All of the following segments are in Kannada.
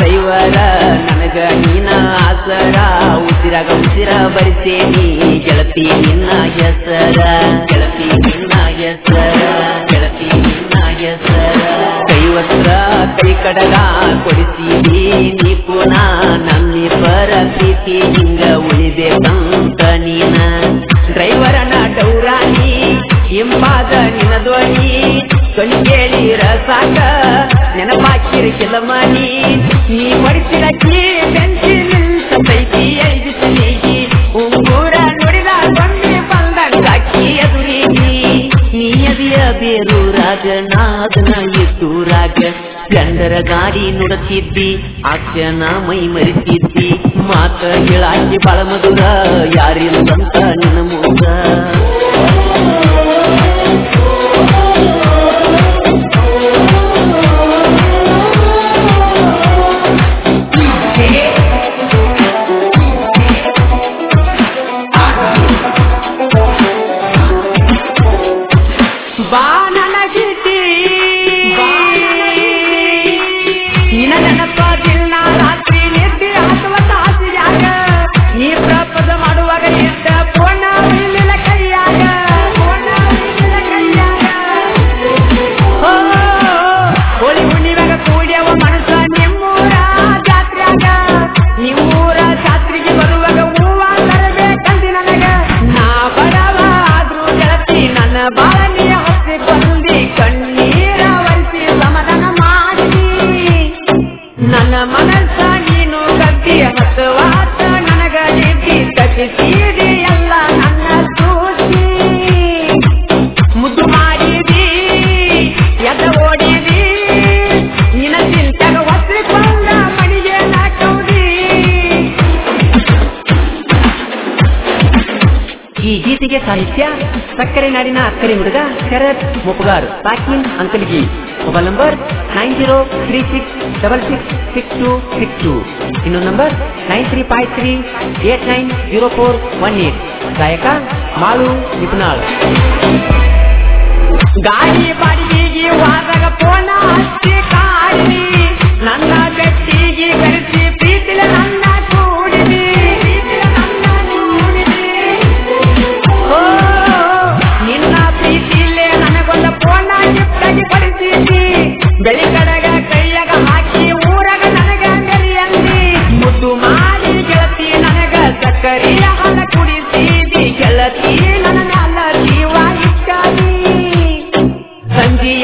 ಡ್ರೈವರ ನನಗ ನೀನ ಆಸರ ಉಸಿರಾಗ ಉಸಿರ ಬರಿತೇನಿ ಗೆಳತಿ ನಿನ್ನ ಹೆಸರ ಗೆಳತಿ ನಿನ್ನ ಹೆಸರ ಗೆಳತಿ ನಿನ್ನ ಹೆಸರ ಕೈವಸ್ತ್ರ ಕೈ ಕಡಗ ಕೊಡಿಸಿದಿ ನೀ ಪುನ ನನ್ನಿಬ್ಬರ ಪ್ರೀತಿ ಹಿಂಗ ಉಳಿಬೇಕಂತ ನೀನ ಡ್ರೈವರನ ಡೌರಾನಿ ಹಿಂಬಾದ ನಿನ ಧ್ವನಿ ಧ್ವನಿ ಕೇಳಿರ ಸಾಕ ನೆನಪಾಕಿರ ಕೆಲಮನಿ ನೀ ಮಡಿಸಿರಕ್ಕಿ ಬೆಂಚಿ ನಿಲ್ಸ ಪೈಕಿ ಐದು ಸ್ನೇಹಿ ಉಂಗೂರ ನುಡಿದ ಗೊಂಡಿ ಬಂದಂಗಾಕಿ ಎದುರಿಗೆ ನೀ ಎದಿಯ ಬೇರೂರಾಗ ನಾದನ ಎತ್ತೂರಾಗ ಗಂಡರ ಗಾಡಿ ನುಡತಿದ್ದಿ ಆಕ್ಷಣ ಮೈ ಮರಿತಿದ್ದಿ ಮಾತ ಹೇಳಾಕಿ ಬಾಳ ಮಧುರ ಯಾರಿಲ್ಲಂತ ನಿನ್ನ ಮೂಗ ಬಾ ನನಗಿಟಿ ನಿನ ನೆನಪದಿಲ್ಲ ರಾತ್ರಿ ನಿದ್ದೆ ಹತ್ತುವ ತಾಸಿಯಾಗ ನೀ ಪ್ರಪದ ಮಾಡುವಾಗ ಎದ್ದ ಪೋಣ ಇಲ್ಲಿಲ್ಲ ಕೈಯಾಗ ಪೋಣ ಇಲ್ಲಿಲ್ಲ ಕೈಯಾಗ ಓ, ಹೋಳಿ ಹುಣ್ಣಿಮ್ಯಾಗ ಕೂಡ್ಯವ ಮನಸ್ಸ ನಿಮ್ಮೂರ ಜಾತ್ರ್ಯಾಗ ನಿಮ್ಮೂರ ಜಾತ್ರೆಗೆ ಬರುವಾಗ ಹೂವ ತರಬೇಕಂದಿ ನನಗ ನಾ ಬಡವ ಆದ್ರೂ ಗೆಳತಿ ನನ್ನ ಬಾಳನಿಯ ಹತ್ತಿ ಬಂದಿ ಕಣ್ಣೀರ ಒರೆಸಿ ಸಮಾಧಾನ ಮಾಡಿ ನನ್ನ ಮನಸ್ಸ ನೀನು ಕಟ್ಟಿ ಹತ್ತವಾತ ನನಗ ನಿದ್ದಿ ತಪ್ಪಿಸಿದಿ ಎಲ್ಲ ನನ್ನ ಸೂಚಿ ಮುದ್ದು ಮಾಡಿದಿ ಎದ ಓಡಿದಿ ನಿನ್ನ ಚಿಂತೆಗ ಒತ್ತಿಕೊಂಡ ಮಣಿಗೆ ನಾಕೌದಿ ಈ ಗೀತೆಗೆ ಸಾಹಿತ್ಯ ಸಕ್ಕರೆ ನಾಡಿನ ಅಕ್ಕರೆ ಹುಡುಗ ಶರತ್ ಮುಪ್ಪಗಾರ್ ಪಾಕಿನ್ Ankalgi mobile number nine zero three six double six six two six two ಇನ್ನೊಂದು number nine three five three eight nine zero four one eight ಗಾಯಕ ಮಾಳು ನಿಪುಣಾಳ್ ಗಾಡಿ ಬಾಡಿಗೆಗೆ ಹೋದಾಗ ಪೋನ ಹಚ್ಚಿ ಕಾಡಿ ನನ್ನ ಗಟ್ಟಿಗೆ ಕರೆಸಿ ಪ್ರೀತಿಲ ನನ್ನ ಕೂಡಿದಿ ಪ್ರೀತಿಲ ನನ್ನ ಕೂಡಿದಿ ಓ ನಿನ್ನ ಪ್ರೀತಿಲೇ ನನಗೊಂದು ಪೋನ ಗಿಫ್ಟಾಗಿ ಪಡಿಸಿದಿ ಬೆಳಿ ಕಡಗ ಕೈಯಾಗ ಹಾಕಿ ಊರಾಗ ನನಗ ಮೆರಿಯಂದಿ ಮುದ್ದು ಮಾಡಿ ಗೆಳತಿ ನನಗ ಸಕ್ಕರೆಯ ಹಣ ಕುಡಿಸಿದಿ ಗೆಳತಿ ನನ್ನ ಮ್ಯಾಲ ಜೀವ ಇಟ್ಟಾಗಿ ಸಂಜೆಯ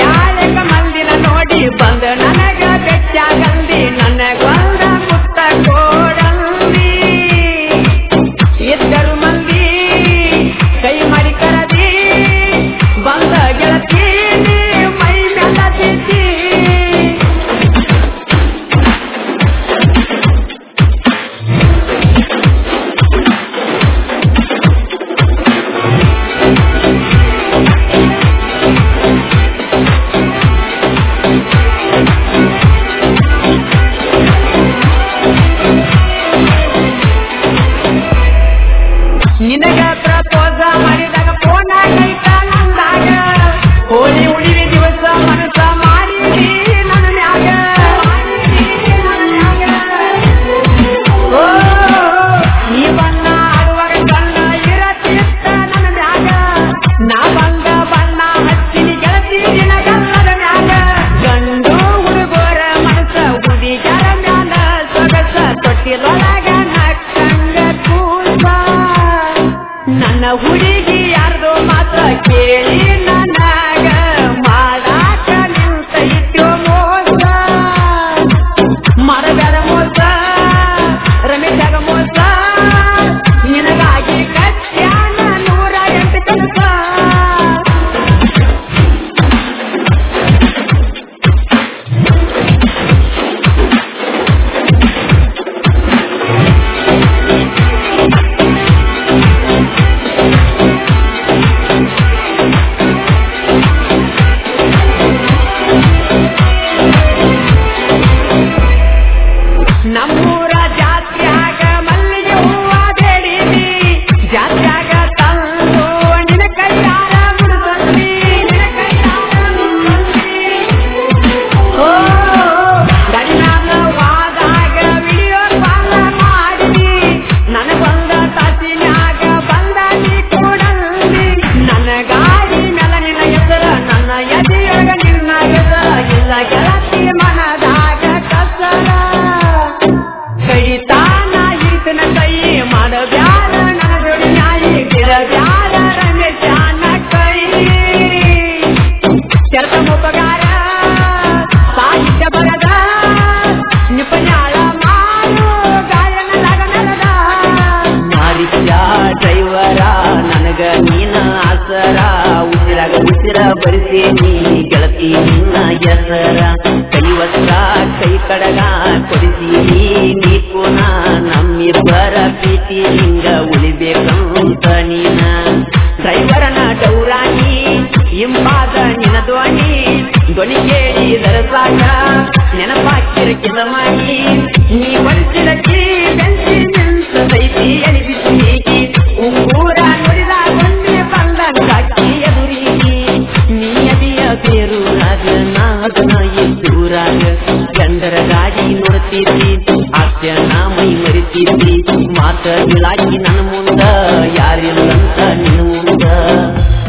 ಬರಿಸೇನಿ ಗೆಳತಿ ನಿನ್ನ ಹೆಸರ ಕೈವತ್ತ ಕೈ ಕಡಗ ಕೊಡಿಸೀನಿ ನೀ ಪುನ ನಮ್ಮಿಬ್ಬರ ಪ್ರೀತಿ ಹಿಂಗ ಉಳಿಬೇಕಂತ ನೀನ ಡ್ರೈವರನ ಡೌರಾಣಿ ಇಂಪಾದ ನಿನ ಧ್ವನಿ ಧ್ವನಿ ಕೇಳಿದರ ಸಾಕ ನೆನಪಾಕಿರ ಮಾಡಿ ನೀ ಬಳಸಿದಕ್ಕೆ ಬೆಂಚಿ ನಿಂತೈತಿ ಎನಿಸಿತು ಹೀಗೆ ಉಂಗೂರ ನುಡಿದ ಒಂದೇ ಬಂದಂಗಾಕಿ ಎದುರಿಗೆ ನೀ ಅದಿಯ ಬೇರು ರಾಜ ನಾದನ ಎದ್ದೂರಾಗ ಗಂಡರ ಗಾಡಿ ನೋಡ್ತಿದ್ದಿ ಹಾಸ್ಯ ನಾ ಮೈ ಮರಿತಿದ್ದಿ ಮಾತ ಗಿಳಾಕಿ ನನ್ನ ಮುಂದ ಯಾರಿಲ್ಲಂತ ನಿನ್ನ ಮುಂದ